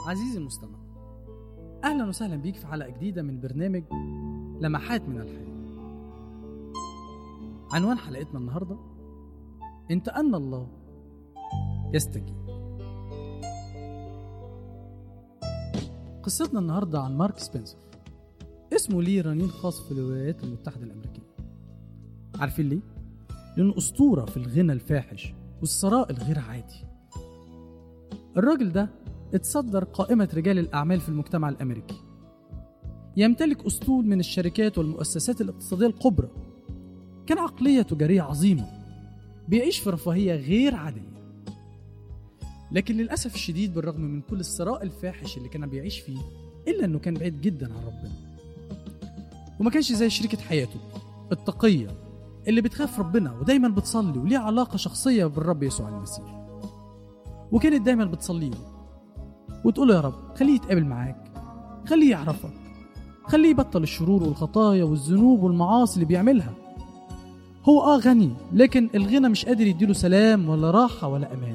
عزيزي المستمع أهلا وسهلا بيك في حلقة جديدة من برنامج لمحات من الحياة عنوان حلقتنا النهاردة أنت أن الله يستجيب قصتنا النهاردة عن مارك سبنسر اسمه ليه رنين خاص في الولايات المتحدة الأمريكية عارفين ليه؟ لأنه أسطورة في الغنى الفاحش والثراء الغير عادي الراجل ده اتصدر قائمة رجال الأعمال في المجتمع الأمريكي يمتلك أسطول من الشركات والمؤسسات الاقتصادية الكبرى كان عقلية تجارية عظيمة بيعيش في رفاهية غير عادية لكن للأسف الشديد بالرغم من كل الثراء الفاحش اللي كان بيعيش فيه إلا أنه كان بعيد جدا عن ربنا وما كانش زي شريكة حياته التقية اللي بتخاف ربنا ودايما بتصلي وليها علاقة شخصية بالرب يسوع المسيح وكانت دايما بتصلي له وتقول له يا رب خليه يتقابل معاك خليه يعرفك خليه يبطل الشرور والخطايا والذنوب والمعاصي اللي بيعملها هو اه غني لكن الغنى مش قادر يديله سلام ولا راحة ولا أمان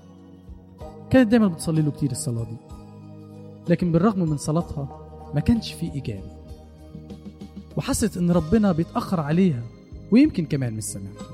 كانت دايما بتصلي له كتير الصلاة دي لكن بالرغم من صلاتها ما كانش فيه إجابة وحست إن ربنا بيتأخر عليها ويمكن كمان مش سامعها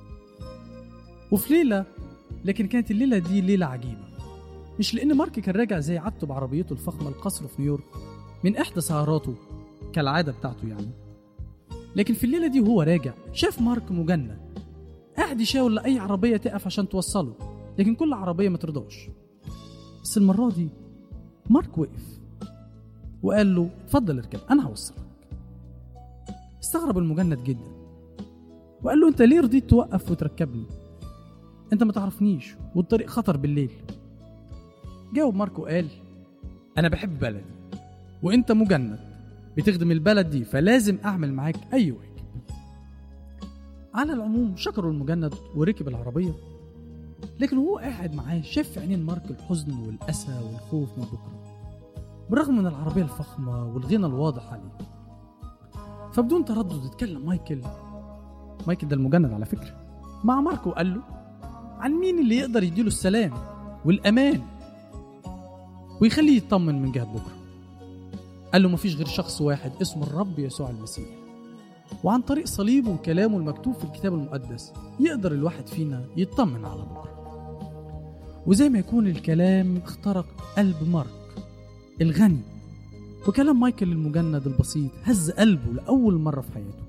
وفي ليلة لكن كانت الليلة دي ليلة عجيبة مش لأن مارك كان راجع زي عادته بعربيته الفخمة القصر في نيويورك من إحدى سهراته كالعادة بتاعته يعني لكن في الليلة دي وهو راجع شاف مارك مجند قاعد يشاور لأي عربية تقف عشان توصله لكن كل عربية ما ترضاش بس المرة دي مارك وقف وقال له اتفضل اركب أنا هوصلك استغرب المجند جدا وقال له انت ليه رضيت توقف وتركبني انت ما تعرفنيش والطريق خطر بالليل جاوب ماركو قال انا بحب بلدي وانت مجند بتخدم البلد دي فلازم اعمل معاك اي واجب على العموم شكروا المجند وركب العربية لكن وهو قاعد معاه شاف في عينين مارك الحزن والأسى والخوف من بكرة بالرغم من العربية الفخمة والغنى الواضح عليه فبدون تردد اتكلم مايكل مايكل ده المجند على فكرة مع ماركو وقال له عن مين اللي يقدر يديله السلام والأمان ويخليه يطمن من جهة بكرة قال له مفيش غير شخص واحد اسمه الرب يسوع المسيح وعن طريق صليبه وكلامه المكتوب في الكتاب المقدس يقدر الواحد فينا يطمن على بكرة وزي ما يكون الكلام اخترق قلب مارك الغني وكلام مايكل المجند البسيط هز قلبه لأول مرة في حياته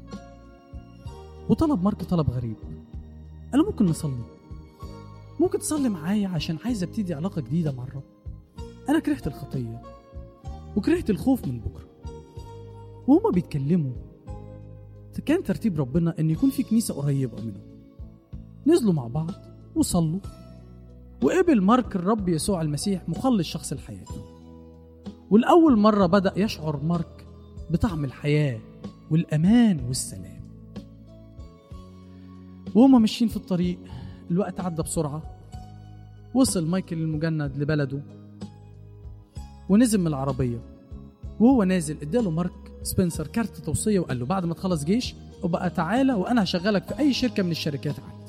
وطلب مارك طلب غريب قال له ممكن نصلي ممكن تصلي معايا عشان عايز ابتدي علاقة جديدة مع الرب أنا كرهت الخطية وكرهت الخوف من بكرة وهما بيتكلموا كان ترتيب ربنا إن يكون في كنيسة قريبة منهم نزلوا مع بعض وصلوا وقبل مارك الرب يسوع المسيح مخلص شخص لحياته والأول مرة بدأ يشعر مارك بطعم الحياة والأمان والسلام وهما ماشيين في الطريق الوقت عدى بسرعة وصل مايكل المجند لبلده ونزل من العربية وهو نازل اداله مارك سبنسر كارت توصية وقال له بعد ما تخلص جيش وبقى تعالى وأنا هشغلك في أي شركة من الشركات عندي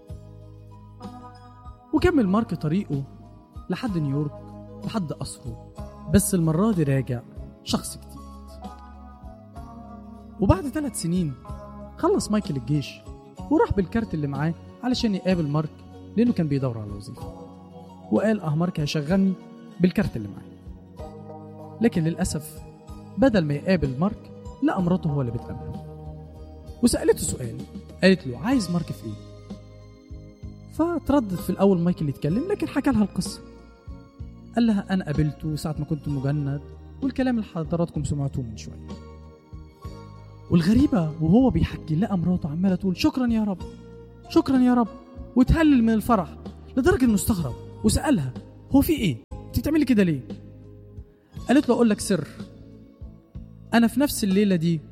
وكمل مارك طريقه لحد نيويورك لحد قصره بس المرة دي راجع شخص جديد وبعد ثلاث سنين خلص مايكل الجيش وراح بالكارت اللي معاه علشان يقابل مارك لأنه كان بيدور على وظيفة وقال اه مارك هيشغلني بالكارت اللي معاه لكن للأسف بدل ما يقابل مارك لقى مراته هو اللي بتقابله وسألته سؤال قالت له عايز مارك في ايه فتردد في الأول مايكل يتكلم لكن حكى لها القصة قال لها أنا قابلته ساعة ما كنت مجند والكلام اللي حضراتكم سمعتوه من شوية والغريبة وهو بيحكي لقى مراته عمالة تقول شكرا يا رب شكرا يا رب وتهلل من الفرح لدرجة انه استغرب وسألها هو في ايه؟ انت بتعملي كده ليه؟ قالت له اقول لك سر انا في نفس الليلة دي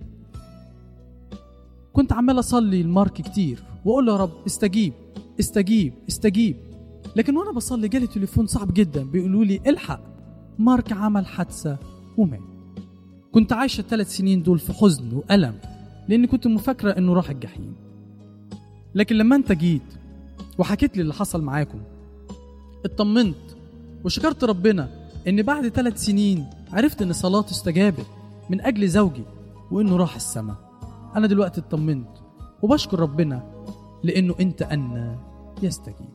كنت عمال اصلي لمارك كتير واقول له يا رب استجيب استجيب استجيب لكن وانا بصلي جالي تليفون صعب جدا بيقولوا لي الحق مارك عمل حادثة ومات كنت عايشة الثلاث سنين دول في حزن وألم لأني كنت مفكرة إنه راح الجحيم لكن لما أنت جيت وحكيت لي اللي حصل معاكم اطمنت وشكرت ربنا إن بعد ثلاث سنين عرفت إن صلاتي استجابت من أجل زوجي وإنه راح السما أنا دلوقتي اطمنت وبشكر ربنا لأنه أنت أنا يستجيب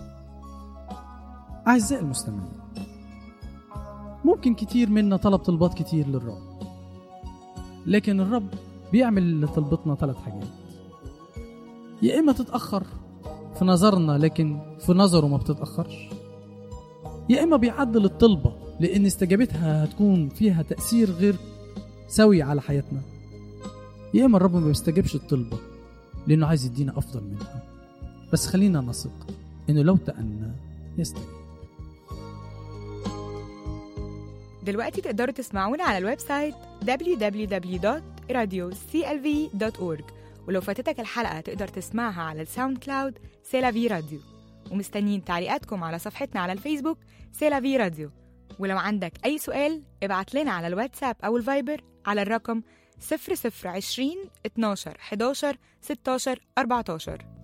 أعزائي المستمعين ممكن كتير منا طلب طلبات كتير للرب لكن الرب بيعمل لطلبتنا ثلاث حاجات يا إما تتأخر في نظرنا لكن في نظره ما بتتأخرش يا إما بيعدل الطلبة لأن استجابتها هتكون فيها تأثير غير سوي على حياتنا يا إما الرب ما بيستجيبش الطلبة لأنه عايز يدينا أفضل منها بس خلينا نثق إنه لو تأنى يستجيب دلوقتي تقدروا تسمعونا على الويب سايت www.radioclv.org ولو فاتتك الحلقة تقدر تسمعها على الساوند كلاود سيلافي راديو ومستنيين تعليقاتكم على صفحتنا على الفيسبوك سيلافي راديو ولو عندك أي سؤال ابعت لنا على الواتساب أو الفايبر على الرقم 0020 12 11 16 14